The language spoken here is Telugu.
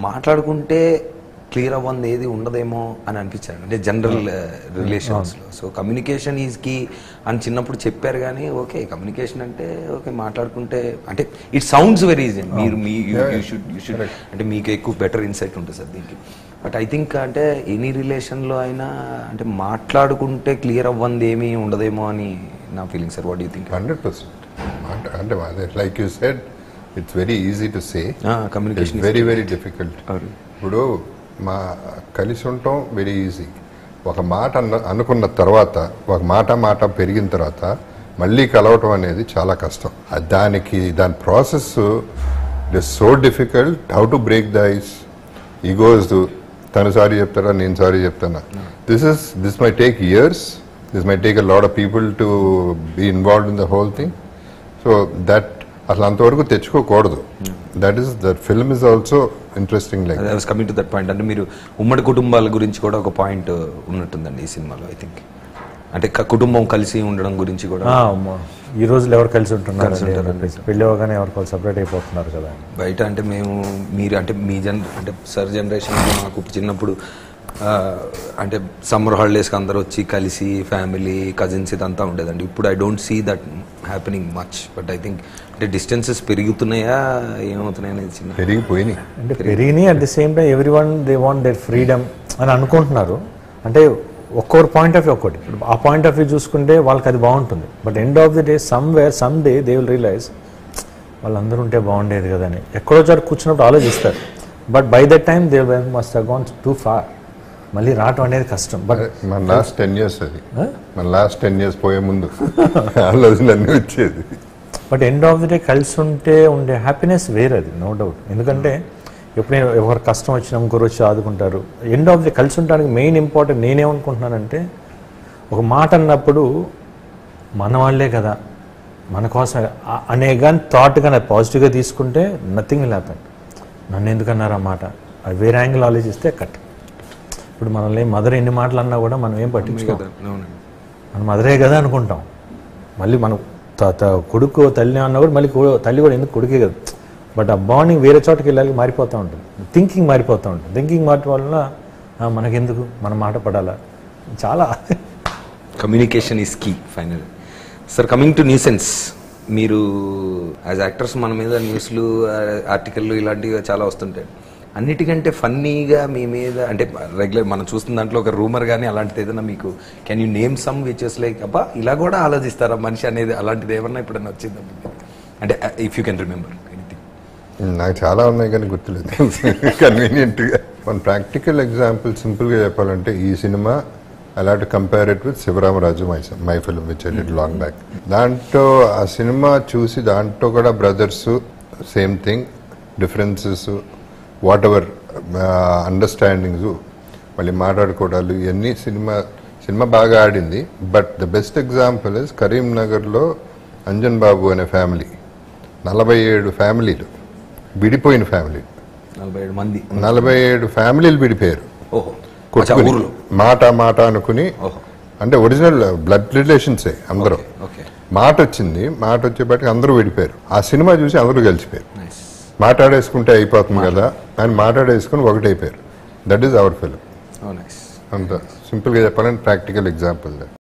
మాట్లాడుకుంటే క్లియర్ అవ్వంది ఏది ఉండదేమో అని అనిపించాడు అంటే జనరల్ రిలేషన్స్లో సో కమ్యూనికేషన్ ఈజ్ కీ అని చిన్నప్పుడు చెప్పారు కానీ ఓకే కమ్యూనికేషన్ అంటే ఓకే మాట్లాడుకుంటే అంటే ఇట్ సౌండ్స్ వెరీ ఈజీ మీరు మీ యూ షుడ్ యూ షుడ్ అంటే మీకు ఎక్కువ బెటర్ ఇన్సైట్ ఉంటుంది సార్ దీనికి బట్ ఐ థింక్ అంటే ఎనీ రిలేషన్లో అయినా అంటే మాట్లాడుకుంటే క్లియర్ అవ్వంది ఏమీ ఉండదేమో అని నా feeling sir what you think hundred percent అంటే అదే like you said it's very easy to say communication very very difficult అవును. ఇప్పుడు మా కలిసి ఉండటం వెరీ ఈజీ ఒక మాట అన్న అనుకున్న తర్వాత ఒక మాట మాట పెరిగిన తర్వాత మళ్ళీ కలవటం అనేది చాలా కష్టం ఆ దానికి దాని process it is so difficult how to break the ice egos తను సారీ చెప్తారా నేను సారీ చెప్తానా this is this my take years this my take a lot of people to be involved in the whole thing so that అసలు అంతవరకు తెచ్చుకోకూడదు that is that film is also interesting like I was coming to that point అంటే మీరు ఉమ్మడి కుటుంబాల గురించి కూడా ఒక పాయింట్ ఉన్నట్టుందండి ఈ సినిమాలో ఐ థింక్ అంటే క- కుటుంబం కలిసి ఉండడం గురించి కూడా ఆ, అమ్మో. ఈ రోజులు ఎవరు కలిసి ఉంటున్నారు అని చెప్పేసి. పెళ్ళి అవ్వగానే ఎవరికి సపరేట్ అయిపోతున్నారు కదా బయట అంటే మేము మీరు అంటే మీ జన్ అంటే సర్ జనరేషన్ మాకు చిన్నప్పుడు ఆ, అంటే సమ్మర్ హాలిడేస్కి అందరూ వచ్చి కలిసి ఫ్యామిలీ కజిన్స్ ఇదంతా ఉండేదండి ఇప్పుడు I don't see that happening much but I think అంటే డిస్టెన్సెస్ పెరుగుతున్నాయా ఏమవుతున్నాయి అనేది చిన్న పెరిగిపోయినాయి అంటే పెరిగినాయి at the same time every one they want their freedom అని అనుకుంటున్నారు అంటే ఒక్కొక్క పాయింట్ ఆఫ్ వ్యూ ఒక్కటి ఇప్పుడు ఆ పాయింట్ ఆఫ్ వ్యూ చూసుకుంటే వాళ్ళకి అది బాగుంటుంది but end of the day somewhere some day they will realise వాళ్ళందరూ ఉంటే బాగుండేది కదా అని ఎక్కడో చోట కూర్చున్నప్పుడు ఆలోచిస్తారు but by that time they must gone too far మళ్ళీ రావటం అనేది కష్టం బట్ మన లాస్ట్ టెన్ ఇయర్స్ అది మన లాస్ట్ టెన్ ఇయర్స్ పోయే ముందు ఆలోచనలన్నీ వచ్చేది but end of the day కలిసి ఉంటే ఉండే హ్యాపీనెస్ వేరేది నో డౌట్ ఎందుకంటే ఎప్పుడైనా ఎవరు కష్టం వచ్చినా ఇంకొకరు వచ్చి ఆదుకుంటారు ఎండ్ ఆఫ్ ది కలిసి ఉండడానికి మెయిన్ ఇంపార్టెంట్ నేనేమనుకుంటున్నానంటే ఒక మాట అన్నప్పుడు మన వాళ్ళే కదా మన కోసం ఆ- అనే కానీ థాట్ కానీ పాజిటివ్గా తీసుకుంటే నథింగ్ విల్ హ్యాపెన్ నన్ను ఎందుకన్నారు ఆ మాట అది వేరే యాంగిల్ ఆలోచిస్తే కట్ ఇప్పుడు మనల్ని మదర్ ఎన్ని మాటలు అన్నా కూడా మనం ఏం పట్టించుకోం కదా అవునండి మనం మదరే కదా అనుకుంటాం మళ్ళీ మనం త- త- కొడుకు తల్లి అన్నా కూడా మళ్ళీ కొ- తల్లి కూడా ఎందుకు కొడుకే కదా బట్ ఆ బాండింగ్ వేరే చోటకి వెళ్ళాలి మారిపోతూ ఉంటుంది థింకింగ్ మారిపోతూ ఉంటుంది థింకింగ్ మార్పు వలన ఆ, మనకెందుకు మన మాట పడాలా చాలా communication is key final sir coming to nuisance మీరు యాజ్ యాక్టర్స్ మన మీద న్యూస్లు ఆర్టికల్లు ఇలాంటివి చాలా వస్తుంటాయి అన్నిటికంటే ఫన్నీగా మీ మీద అంటే రెగ్యులర్ మనం చూస్తున్న దాంట్లో ఒక రూమర్ కానీ అలాంటిది ఏదైనా మీకు can you name some witches like అబ్బా ఇలా కూడా ఆలోచిస్తారా మనిషి అనేది అలాంటిది ఏమన్నా ఎప్పుడన్నా వచ్చిందా మీకు? అంటే if you can remember anything నాకు చాలా ఉన్నాయి కానీ గుర్తులేదు కన్వీనియంట్గా మన ప్రాక్టికల్ ఎగ్జాంపుల్ సింపుల్గా చెప్పాలంటే ఈ సినిమా అలా to compare it with Sivaramaraju my my film which I did long back దాంట్లో ఆ సినిమా చూసి దాంట్లో కూడా brothers same thing differences whatever understandings మళ్ళీ మాట్లాడుకోవడాలు ఇవన్నీ సినిమా సినిమా బాగా ఆడింది but the best example is కరీంనగర్లో అంజన్ బాబు అనే ఫ్యామిలీ నలభై ఏడు ఫ్యామిలీలు విడిపోయిన ఫ్యామిలీ నలభై ఏడు మంది నలభై ఏడు ఫ్యామిలీలు విడిపోయారు ఓహో అచ్చా, కొట్టుకుని ఊర్లో మాట మాట అనుకుని ఓహో అంటే ఒరిజినల్ బ్లడ్ రిలేషన్సే అందరూ ఓకే మాట వచ్చింది మాట వచ్చేపటికి అందరూ విడిపోయారు ఆ సినిమా చూసి అందరూ కలిసిపోయారు నైస్ మాట్లాడేసుకుంటే అయిపోతుంది కదా అని మాట్లాడేసుకుని ఒకటైపోయారు that is our film oh nice అంత సింపుల్గా చెప్పాలంటే ప్రాక్టికల్ ఎగ్జాంపుల్